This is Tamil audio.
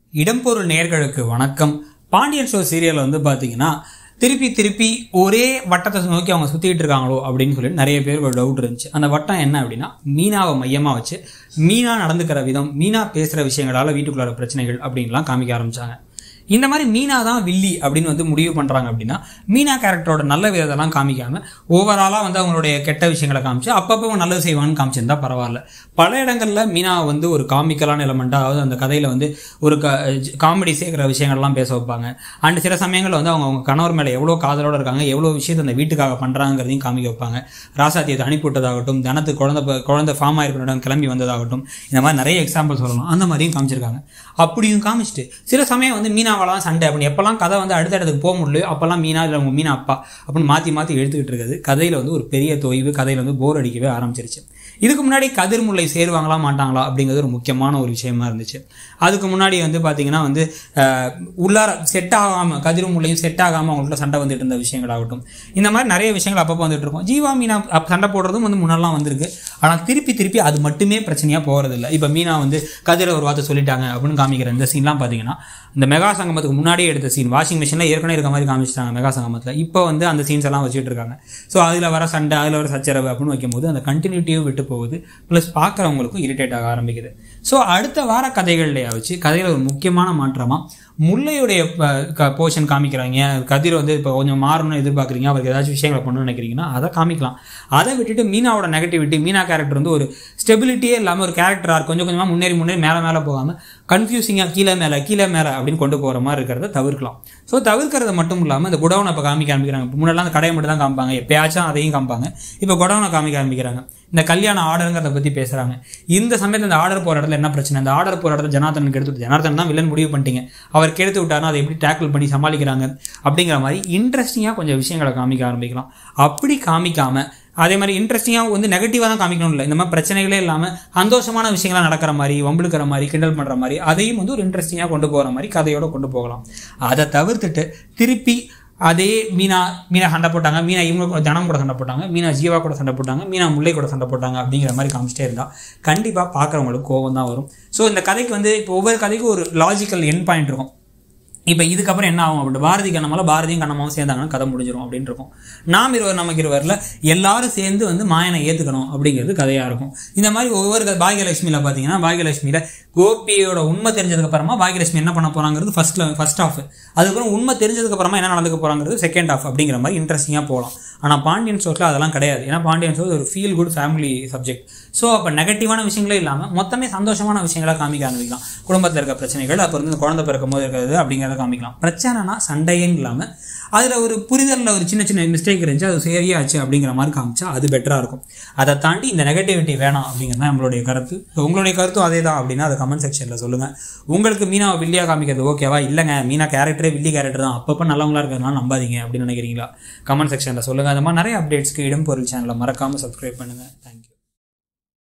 இடம்பொருள் நேர்களுக்கு வணக்கம் பாண்டியன் ஷோ சீரியல் வந்து பார்த்தீங்கன்னா திருப்பி திருப்பி ஒரே வட்டத்தை நோக்கி அவங்க சுற்றிட்டு இருக்காங்களோ அப்படின்னு சொல்லி நிறைய பேருக்கு ஒரு டவுட் இருந்துச்சு அந்த வட்டம் என்ன அப்படின்னா மீனாவை மையமாக வச்சு மீனா நடந்துக்கிற விதம் மீனா பேசுகிற விஷயங்களால வீட்டுக்குள்ளார பிரச்சனைகள் அப்படின்லாம் காமிக்க ஆரம்பிச்சாங்க இந்த மாதிரி மீனா தான் வில்லி அப்படின்னு வந்து முடிவு பண்ணுறாங்க அப்படின்னா மீனா கேரக்டரோட நல்ல விதத்தெல்லாம் காமிக்காம ஓவராலாக வந்து அவங்களுடைய கெட்ட விஷயங்களை காமிச்சு அப்பப்போ அவங்க நல்லது செய்வான்னு காமிச்சிருந்தா பரவாயில்ல பல இடங்களில் மீனா வந்து ஒரு காமிக்கலான எலமெண்ட்டாக அதாவது அந்த கதையில் வந்து ஒரு க காமெடி சேர்க்குற விஷயங்கள்லாம் பேச வைப்பாங்க அண்ட் சில சமயங்களில் வந்து அவங்க அவங்க கணவர் மேலே எவ்வளோ காதலோடு இருக்காங்க எவ்வளோ விஷயத்தை அந்த வீட்டுக்காக பண்ணுறாங்கிறதையும் காமிக்க வைப்பாங்க ராசாத்தியத்தை அனுப்பி விட்டதாகட்டும் தனத்துக்கு குழந்தை ப- குழந்தை ஃபார்ம் ஆயிருக்கிற கிளம்பி வந்ததாகட்டும் இந்த மாதிரி நிறைய எக்ஸாம்பிள் சொல்லலாம் அந்த மாதிரியும் காமிச்சிருக்காங்க அப்படியும் காமிச்சிட்டு சில சமயம் வந்து மீனாவெல்லாம் சண்டை அப்படின்னு எப்போல்லாம் கதை வந்து அடுத்த இடத்துக்கு போக முடியல அப்போல்லாம் மீனா இல்லை உங்கள் மீனா அப்பா அப்படின்னு மாற்றி மாற்றி எடுத்துக்கிட்டு இருக்குது கதையில் வந்து ஒரு பெரிய தொய்வு கதையில் வந்து போர் அடிக்கவே ஆரம்பிச்சிருச்சு இதுக்கு முன்னாடி கதிர்முல்லை சேருவாங்களா மாட்டாங்களா அப்படிங்கிறது ஒரு முக்கியமான ஒரு விஷயமா இருந்துச்சு அதுக்கு முன்னாடி வந்து பார்த்தீங்கன்னா வந்து அஹ், உள்ளார செட் ஆகாமல் கதிர்முல்லையும் செட் ஆகாமல் அவங்கள்ட்ட சண்டை வந்துட்டு இருந்த விஷயங்களாகட்டும் இந்த மாதிரி நிறைய விஷயங்கள் அப்பப்போ வந்துட்டு இருக்கும் ஜீவா மீனா அப்ப சண்டை போடுறதும் வந்து முன்னெல்லாம் வந்திருக்கு ஆனால் திருப்பி திருப்பி அது மட்டுமே பிரச்சனையாக போகிறதில்ல இப்போ மீனா வந்து கதிரை ஒரு வார்த்தை சொல்லிட்டாங்க அப்படின்னு காமிக்கிற இந்த சீன்லாம் பார்த்தீங்கன்னா இந்த மெகா சங்கமத்துக்கு முன்னாடியே எடுத்த சீன் வாஷிங் மிஷினில் ஏற்கனவே இருக்க மாதிரி காமிச்சிட்டாங்க மெகா சங்கமத்தில் இப்போ வந்து அந்த சீன்ஸ் எல்லாம் வச்சுட்டு இருக்காங்க ஸோ அதில் வர சண்டை அதில் வர சச்சரவு அப்படின்னு வைக்கும்போது அந்த கண்டினியூட்டியும் விட்டு போகுது ப்ளஸ் பார்க்குறவங்களுக்கும் இரிட்டேட் ஆக ஆரம்பிக்குது ஸோ அடுத்த வார கதைகள்லையா வச்சு கதையில் ஒரு முக்கியமான மாற்றமாக முல்லையுடைய போர்ஷன் காமிக்கிறாங்க கதிர் வந்து இப்போ கொஞ்சம் மாறணும்னு எதிர்பார்க்குறீங்க அவருக்கு ஏதாச்சும் விஷயங்களை பண்ணணும்னு நினைக்கிறீங்கன்னா அதை காமிக்கலாம் அதை விட்டுட்டு மீனாவோட நெகட்டிவிட்டி மீனா கேரக்டர் வந்து ஒரு ஸ்டெபிலிட்டியே இல்லாமல் ஒரு கேரக்டராக கொஞ்சம் கொஞ்சமாக முன்னேறி முன்னேறி மேலே மேலே போகாமல் கன்ஃபியூசிங்காக கீழே மேலே கீழே மேலே அப்படின்னு கொண்டு போகிற மாதிரி இருக்கிறத தவிர்க்கலாம் ஸோ தவிர்க்கிறது மட்டும் இல்லாமல் இந்த குடவுனை இப்போ காமிக்க ஆரம்பிக்கிறாங்க இப்போ முன்னெல்லாம் அந்த கடையை மட்டும் தான் காமிப்பாங்க எப்பயாச்சும் அதையும் காமிப்பாங்க இப்போ குடவுனை காமிக்க ஆரம்பிக்கிறாங்க இந்த கல்யாண ஆர்டருங்கிறத பற்றி பேசுகிறாங்க இந்த சமயத்தில் இந்த ஆர்டர் போகிற இடத்துல என்ன பிரச்சனை இந்த ஆர்டர் போகிற இடத்துல ஜனார்தனுக்கு எடுத்து ஜனார்தன் தான் வில்லன் முடிவு பண்ணிட்டீங்க அவர் கெடுத்து விட்டாருன்னா அதை எப்படி டேக்கிள் பண்ணி சமாளிக்கிறாங்க அப்படிங்கிற மாதிரி இன்ட்ரெஸ்டிங்காக கொஞ்சம் விஷயங்களை காமிக்க ஆரம்பிக்கலாம் அப்படி காமிக்காம அதே மாதிரி இன்ட்ரெஸ்டிங்காக வந்து நெகட்டிவாக தான் காமிக்கணும் இல்லை இந்த மாதிரி பிரச்சனைகளே இல்லாமல் சந்தோஷமான விஷயங்கள்லாம் நடக்கிற மாதிரி வம்பிழுக்கிற மாதிரி கிண்டல் பண்ணுற மாதிரி அதையும் வந்து ஒரு இன்ட்ரெஸ்டிங்காக கொண்டு போகிற மாதிரி கதையோட கொண்டு போகலாம் அதை தவிர்த்துட்டு திருப்பி அதே மீனா மீனா சண்டை போட்டாங்க மீனா இவங்க கூட ஜனம் கூட சண்டை போட்டாங்க மீனா ஜீவா கூட சண்டை போட்டாங்க மீனா முல்லை கூட சண்டை போட்டாங்க அப்படிங்கிற மாதிரி காமிச்சிட்டே இருந்தால் கண்டிப்பாக பார்க்குறவங்களுக்கு கோவம் தான் வரும் ஸோ இந்த கதைக்கு வந்து இப்போ ஒவ்வொரு கதைக்கும் ஒரு லாஜிக்கல் என் பாயிண்ட் இருக்கும் இப்போ இதுக்கப்புறம் என்ன ஆகும் அப்படின்னு பாரதி கண்ணமால பாரதியும் கண்ணமாவும் சேர்ந்தாங்கன்னா கதை முடிஞ்சிடும் அப்படின்னு இருக்கும் நாம் இருவர் நமக்கு இருவரில் எல்லாரும் சேர்ந்து வந்து மாயனை ஏற்றுக்கணும் அப்படிங்கிறது கதையாக இருக்கும் இந்த மாதிரி ஒவ்வொரு க- பாகியலட்சுமியில் பார்த்தீங்கன்னா பாகியலட்சுமியில் கோபியோட உண்மை தெரிஞ்சதுக்கு அப்புறமா பாகியலட்சுமி என்ன பண்ண போகிறாங்கிறது ஃபர்ஸ்ட் ஃபர்ஸ்ட் ஆஃப் அதுக்கப்புறம் உண்மை தெரிஞ்சதுக்கு அப்புறமா என்ன நடந்துக்க போகிறாங்கிறது செகண்ட் ஆஃப் அப்படிங்கிற மாதிரி இன்ட்ரெஸ்டிங்காக போகலாம் ஆனால் பாண்டியன் ஷோஸில் அதெல்லாம் கிடையாது ஏன்னா பாண்டியன் ஷோஸ் ஒரு feel good family subject so அப்போ நெகட்டிவான விஷயங்களே இல்லாமல் மொத்தமே சந்தோஷமான விஷயங்களா காமிக்க ஆரம்பிக்கலாம் குடும்பத்தில் இருக்க பிரச்சனைகள் அப்புறம் வந்து இந்த குழந்தை பிறக்கும் போது இருக்கிறது அப்படிங்கிறத காமிக்கலாம் பிரச்சனைனா சண்டையும் இல்லாமல் அதில் ஒரு புரிதலில் ஒரு சின்ன சின்ன மிஸ்டேக் இருந்துச்சு அது சரியாச்சு அப்படிங்கிற மாதிரி காமிச்சா அது பெட்டராக இருக்கும் அதை தாண்டி இந்த நெகட்டிவிட்டி வேணாம் அப்படிங்கிறது தான் நம்மளுடைய கருத்து So, உங்களுடைய கருத்தும் அதே தான் அப்படின்னா அதை கமெண்ட் செக்ஷனில் சொல்லுங்கள் உங்களுக்கு மீனா வில்லியாக காமிக்கிறது ஓகேவா இல்லைங்க மீனா கேரக்டரே வில்லி கேரக்டர் தான் அப்பப்போ நல்லவங்களா இருக்கிறதுனால நம்பாதீங்க அப்படின்னு நினைக்கிறீங்களா கமெண்ட் செக்ஷனில் சொல்லுங்கள் அந்த மாதிரி நிறைய அப்டேட்ஸ்க்கு இடம் பொருள் சேனலை மறக்காமல் சப்ஸ்கிரைப் பண்ணுங்கள் தேங்க்யூ